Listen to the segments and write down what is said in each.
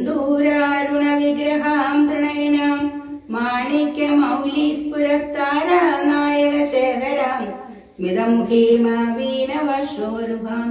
സിന്ദൂരാരുണ വിഗ്രഹാം തൃണയനാം മാണിക്യ മൗലീസ്ഫുരത്താരാ നായക ശേഖരാം സ്മിതമുഖീമാവീനവർഷോരുഹാം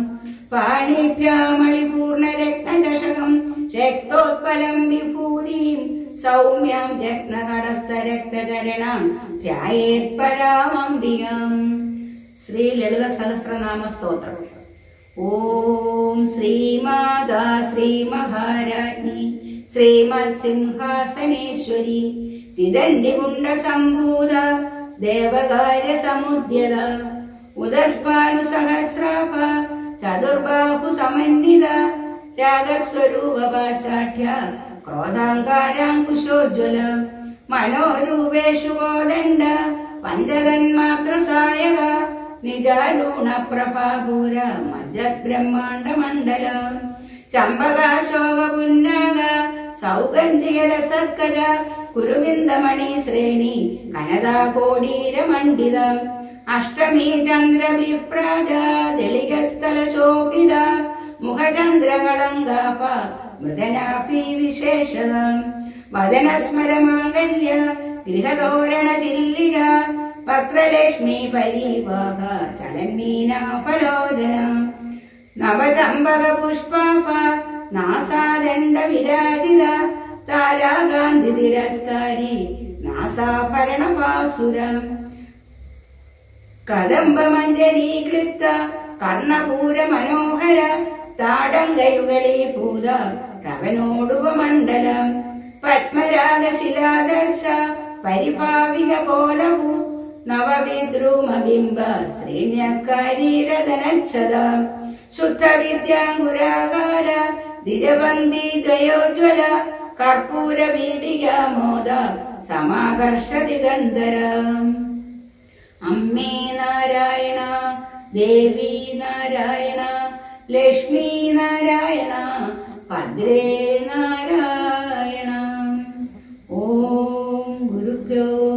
പാണിഭ്യാമളിപൂർണരത്നചഷകം രക്തോത്പലം വിഭൂതിം സൗമ്യാം രത്നകടസ്ഥരക്തചരണാം ധ്യായേത് പരാമംബികാം ശ്രീ ലളിത സഹസ്രനാമ സ്തോത്രം ഓം ശ്രീമാതാ ശ്രീമഹാരാജ്ഞി ശ്രീമത്സിംഹാസനേശ്വരി ചിദണ്ഡികുണ്ട സംഭൂത ദേവകാര്യ സമുദ്യത ഉദർഭാനുസഹസ്രാഭ ചതുർബാഹു സമന്വിത രാഗസ്വരൂപപാശാഠ്യ ക്രോധാങ്കാരാങ്കുശോജ്വല മനോരൂപേഷു കോദണ്ഡ പഞ്ചതന്മാത്ര സായക നിജാലൂണ പ്രഭാപൂര മജ്ജബ്രഹ്മാണ്ഡ മണ്ഡല ചമ്പകാശോക പുന്നാക സൗഗന്ധികര സർക്കജ കുരുവിന്ദമണി ശ്രേണി കനദാ കോടീര മണ്ഡിത അഷ്ടമി ചന്ദ്ര വിപ്രാജ ദളികസ്ഥല ശോഭിത മുഖചന്ദ്രകളങ്കാപ മൃഗനാഭി വിശേഷത വദനസ്മരമാംഗല്യ ഗൃഹതോരണ ചില്ലിക വക്രലക്ഷ്മി പരീവാഹ ചലന്മീനാഫലോചന നവചമ്പക പുഷ്പാപ നാസാദണ്ഡ വിരാജിത താരാകാന്തി തിരസ്കാരി നാസാഭരണപാസുര കദംബമഞ്ജരീകൃത്ത കർണപൂര മനോഹര താടങ്കയുകളീഭൂത രവനോടുവ മണ്ഡലം പത്മരാഗശിലാദർശ പരിഭാവിക പോലഭൂ നവവിദ്രൂമബിംബ ശ്രീണ്യക്കാരീരതനച്ഛത ശുദ്ധ വിദ്യാങ്കുരാകാര ദിജബന്തി ദയോജ്വല കർപ്പൂര വീടികാമോദ സമാകർഷ ദിഗന്ധര അമ്മേ നാരായണ ദേവി നാരായണ ലക്ഷ്മി നാരായണ ഭദ്രേ നാരായണ ഓം ഗുരുഭ്യോ